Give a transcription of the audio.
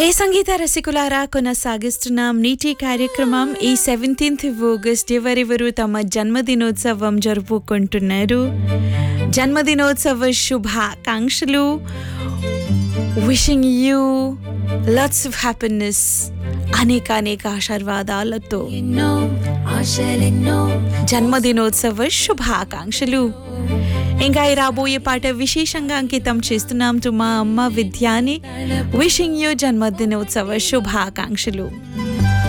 హే సంగీత రసికులారా కొనసాగిస్తున్నాం నీటి కార్యక్రమం ఈ సెవెంటీన్త్ ఆగస్ట్ ఎవరెవరు తమ జన్మదినోత్సవం జరుపుకుంటున్నారు జన్మదినోత్సవ శుభాకాంక్షలు wishing you lots of happiness అనేక అనేక ఆశీర్వాదాలతో ఎన్నో ఆశలెన్నో జన్మదినోత్సవ శుభాకాంక్షలు ఇంకా ఈ రాబోయే పాట విశేషంగా అంకితం చేస్తున్నాం టు మా అమ్మ విద్యాని విషింగ్ యూ జన్మదినోత్సవ శుభాకాంక్షలు